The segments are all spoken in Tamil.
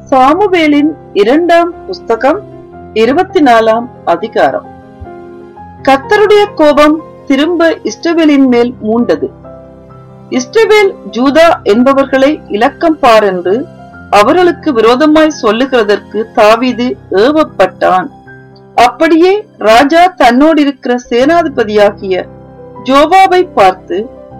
சாமுவேலின் இரண்டாம் புஸ்தகம் இருபத்தி நாலாம் அதிகாரம் கர்த்தருடைய கோபம் திரும்ப இஸ்ரவேலின் மேல் மூண்டது இஸ்ரவேல் ஜூதா என்பவர்களை இலக்கம் பார் என்று அவர்களுக்கு விரோதமாய் சொல்லுகிறதற்கு தாவீது ஏவப்பட்டான் அப்படியே ராஜா தன்னோடு இருக்கிற சேனாதிபதியாகிய ஜோவாவை பார்த்து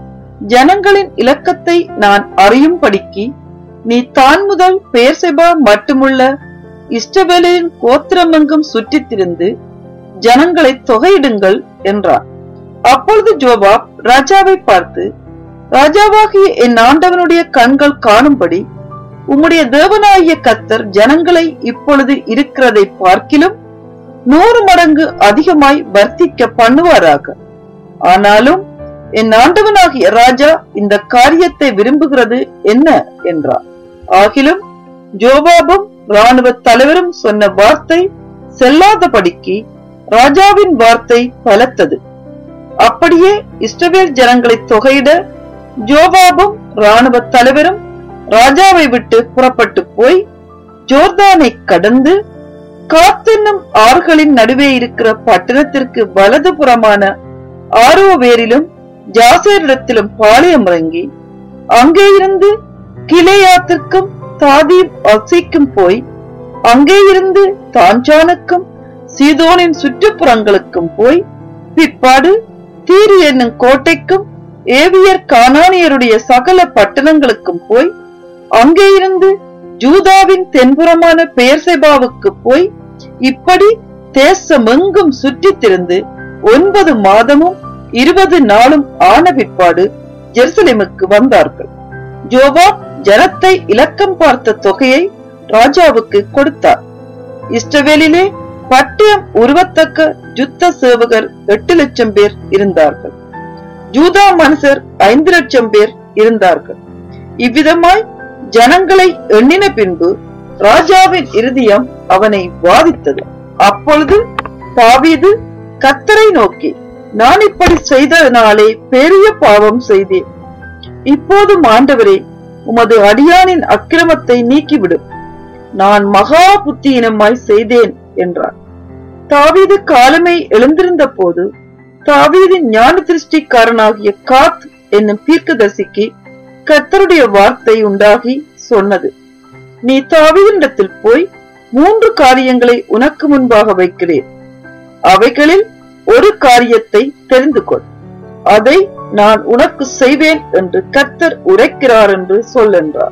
ஜனங்களின் இலக்கத்தை நான் அறியும்படிக்கு நீ தான் முதல் பேர்செபா மட்டுமுள்ள இஷ்டவேலின் கோத்திரமெங்கும் சுற்றித் திரிந்து ஜனங்களை தொகையிடுங்கள் என்றார் அப்பொழுது ஜோபாப் ராஜாவை பார்த்து ராஜாவாகிய என் ஆண்டவனுடைய கண்கள் காணும்படி உம்முடைய தேவனாகிய கத்தர் ஜனங்களை இப்பொழுது இருக்கிறதை பார்க்கிலும் நூறு மடங்கு அதிகமாய் வர்த்திக்க பண்ணுவாராக ஆனாலும் என் ஆண்டவனாகிய ராஜா இந்த காரியத்தை விரும்புகிறது என்ன என்றார் ஆகிலும் ஜோபாபும் ராணுவ தலைவரும் சொன்ன வார்த்தை செல்லாதபடிக்கு ராஜாவின் வார்த்தை பலத்தது அப்படியே இஸ்ரவேல் ஜனங்களை தொகையிட ஜோபாபும் ராணுவ தலைவரும் ராஜாவை விட்டு புறப்பட்டு போய் ஜோர்தானை கடந்து காத்தென்னும் ஆறுகளின் நடுவே இருக்கிற பட்டணத்திற்கு வலது புறமான ஆரோவேரிலும் ஜாசேரிடத்திலும் பாளையம் இறங்கி அங்கே இருந்து கிளையாத்திற்கும் தாதீம் அசைக்கும் போய் அங்கே இருந்து தாஞ்சானுக்கும் சீதோனின் சுற்றுப்புறங்களுக்கும் போய் பிற்பாடு தீரு என்னும் கோட்டைக்கும் ஏவியர் கானானியருடைய சகல பட்டணங்களுக்கும் போய் அங்கே இருந்து ஜூதாவின் தென்புறமான பெயர்செபாவுக்கு போய் இப்படி தேசமெங்கும் சுற்றித் திரிந்து ஒன்பது மாதமும் இருபது நாளும் ஆன பிற்பாடு ஜெருசலேமுக்கு வந்தார்கள் ஜோபா ஜனத்தை இலக்கம் பார்த்த தொகையை ராஜாவுக்கு கொடுத்தார் இஸ்ரவேலிலே பட்டயம் உருவத்தக்க யுத்த சேவகர் எட்டு லட்சம் பேர் இருந்தார்கள் ஜூதா மனுஷர் ஐந்து லட்சம் பேர் இருந்தார்கள் இவ்விதமாய் ஜனங்களை எண்ணின பின்பு ராஜாவின் இருதயம் அவனை வாதித்தது அப்பொழுது தாவீது கத்தரை நோக்கி நான் இப்படி செய்ததனாலே பெரிய பாவம் செய்தேன் இப்போதும் ஆண்டவரே உமது அடியானின் அக்கிரமத்தை நீக்கிவிடும் நான் மகா புத்தியினமாய் செய்தேன் என்றார் தாவீது காலமே எழுந்திருந்த போது தாவீதின் ஞான திருஷ்டிக்காரனாகிய காத் என்னும் தீர்க்கதரிசிக்கு கர்த்தருடைய வார்த்தை உண்டாகி சொன்னது நீ தாவீதினிடத்தில் போய் மூன்று காரியங்களை உனக்கு முன்பாக வைக்கிறேன் அவைகளில் ஒரு காரியத்தை தெரிந்து கொள் அதை நான் உனக்கு செய்வேன் என்று கர்த்தர் உரைக்கிறார் என்று சொல்லென்றார்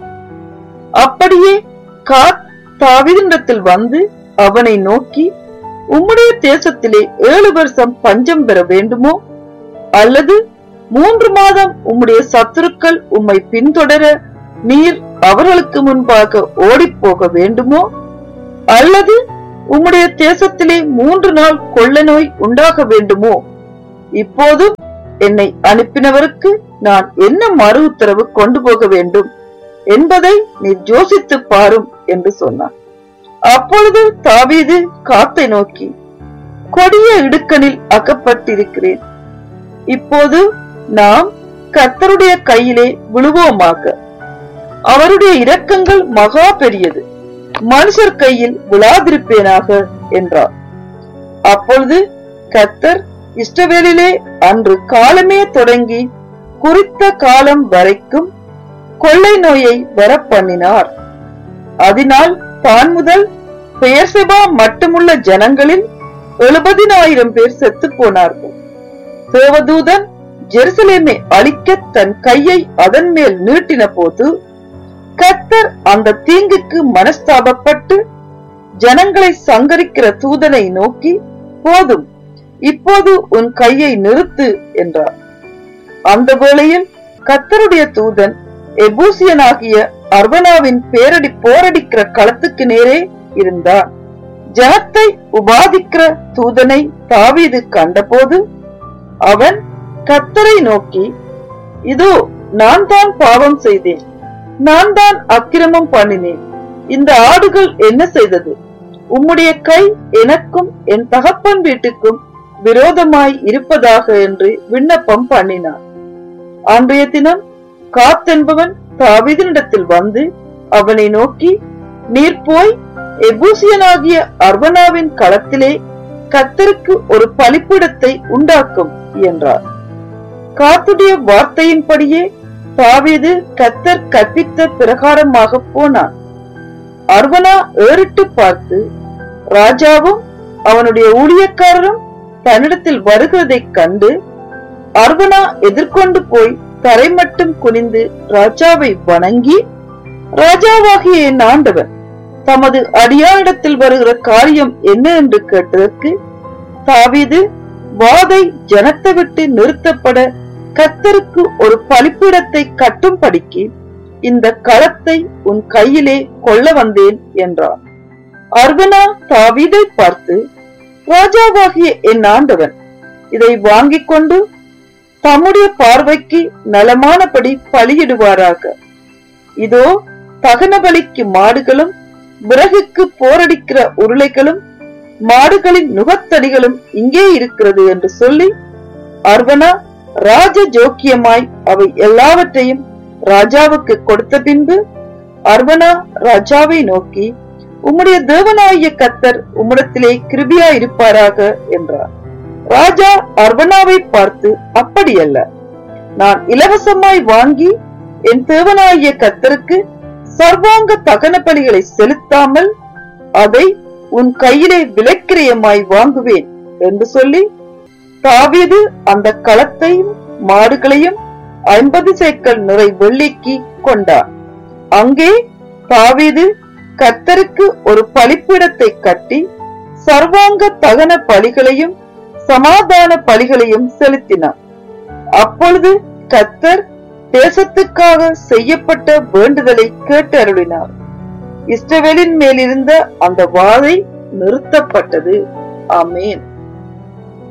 அப்படியே காத் தாவீதினிடத்தில் வந்து அவனை நோக்கி உம்முடைய தேசத்திலே ஏழு வருஷம் பஞ்சம் பெற வேண்டுமோ அல்லது மூன்று மாதம் உம்முடைய சத்துருக்கள் உம்மை பின்தொடர நீர் அவர்களுக்கு முன்பாக ஓடிப்போக வேண்டுமோ அல்லது உம்முடைய தேசத்திலே மூன்று நாள் கொள்ள நோய் உண்டாக வேண்டுமோ இப்போதும் என்னை அனுப்பினவருக்கு நான் என்ன மறு உத்தரவு கொண்டு போக வேண்டும் என்பதை நீ யோசித்து பாரும் என்று சொன்னான் அப்பொழுது தாவீது காத்தை நோக்கி கொடிய இடுக்கணில் அகப்பட்டிருக்கிறேன் இப்போது நாம் கர்த்தருடைய கையிலே விழுவோமாக அவருடைய இரக்கங்கள் மகா பெரியது மனுஷர் கையில் விழாதிருப்பேனாக என்றார் அப்பொழுது கர்த்தர் இஷ்டவேலிலே அன்று காலமே தொடங்கி குறித்த காலம் வரைக்கும் கொள்ளை நோயை வரப்பண்ணினார் அதனால் தான் முதல் பெயர்செபா மட்டுமுள்ள ஜனங்களில் எழுபதினாயிரம் பேர் செத்து போனார்கள் தேவதூதன் ஜெருசலேமை அழிக்க தன் கையை அதன் மேல் நீட்டின போது கத்தர் அந்த தீங்குக்கு மனஸ்தாபப்பட்டு ஜனங்களை சங்கரிக்கிற தூதனை நோக்கி போதும் இப்போது உன் கையை நிறுத்து என்றார் அந்த வேளையில் கத்தருடைய தூதன் எபூசியனாகிய அர்வனாவின் பேரடி போரடிக்கிற களத்துக்கு நேரே இருந்தான் ஜனத்தை உபாதிக்கிற தூதனை தாவீது கண்டபோது அவன் கத்தரை நோக்கி இதோ நான் தான் பாவம் செய்தேன் நான் தான் அக்கிரமம் பண்ணினேன் இந்த ஆடுகள் என்ன செய்தது உம்முடைய கை எனக்கும் என் தகப்பன் வீட்டுக்கும் விரோதமாய் இருப்பதாக என்று விண்ணப்பம் பண்ணினான் அன்றைய தினம் காத்தென்பவன் தாவீதினிடத்தில் வந்து அவனை நோக்கி நீர் போய் எபூசியனாகிய அர்வனாவின் களத்திலே கத்தருக்கு ஒரு பலிப்பிடத்தை உண்டாக்கும் என்றார் காத்துடைய வார்த்தையின்படியே தாவீது கத்தர் கற்பித்த பிரகாரமாக போனான் அர்வனா ஏறிட்டு பார்த்து ராஜாவும் அவனுடைய ஊழியக்காரரும் தன்னிடத்தில் வருகிறதைக் கண்டு அர்வனா எதிர்கொண்டு போய் தரை மட்டும் குனிந்து ராஜாவை வணங்கி ராஜாவாகிய என் ஆண்டவன் தமது அடியாரிடத்தில் வருகிற காரியம் என்ன என்று கேட்டதற்கு தாவீது வாதை ஜனத்தை விட்டு நிறுத்தப்பட கத்தருக்கு ஒரு பலிப்பீடத்தை கட்டும்படிக்கு இந்த களத்தை உன் கையிலே கொள்ள வந்தேன் என்றார் அர்வனா தாவீதை பார்த்து ராஜாவாகிய என் ஆண்டவன் இதை வாங்கிக் கொண்டு தம்முடைய பார்வைக்கு நலமானபடி பலியிடுவாராக இதோ தகன பலிக்கு மாடுகளும் விறகுக்கு போரடிக்கிற உருளைகளும் மாடுகளின் நுகத்தடிகளும் இங்கே இருக்கிறது என்று சொல்லி அர்வனா ராஜ ஜோக்கியமாய் அவை எல்லாவற்றையும் ராஜாவுக்கு கொடுத்த பின்பு அர்வனா ராஜாவை நோக்கி உம்முடைய தேவனாகிய கத்தர் உம்மிடத்திலே கிருபியா இருப்பாராக என்றார் ராஜா அர்வனாவை பார்த்து அப்படியல்ல நான் இலவசமாய் வாங்கி என் தேவனாகிய கத்தருக்கு சர்வாங்க தகன பலிகளை செலுத்தாமல் அதை உன் கையிலே விலக்கிரயமாய் வாங்குவேன் என்று சொல்லி தாவீது அந்த களத்தையும் மாடுகளையும் ஐம்பது சேக்கல் நிறை வெள்ளிக்கு கொண்டார் அங்கே தாவீது கத்தருக்கு ஒரு பலிப்பீடத்தை கட்டி சர்வாங்க தகன பலிகளையும் சமாதான பலிகளையும் செலுத்தினார் அப்பொழுது கத்தர் தேசத்துக்காக செய்யப்பட்ட வேண்டுதலை கேட்டு அருளினார் இஸ்ரவேலின் மேலிருந்த அந்த வாதை நிறுத்தப்பட்டது ஆமேன்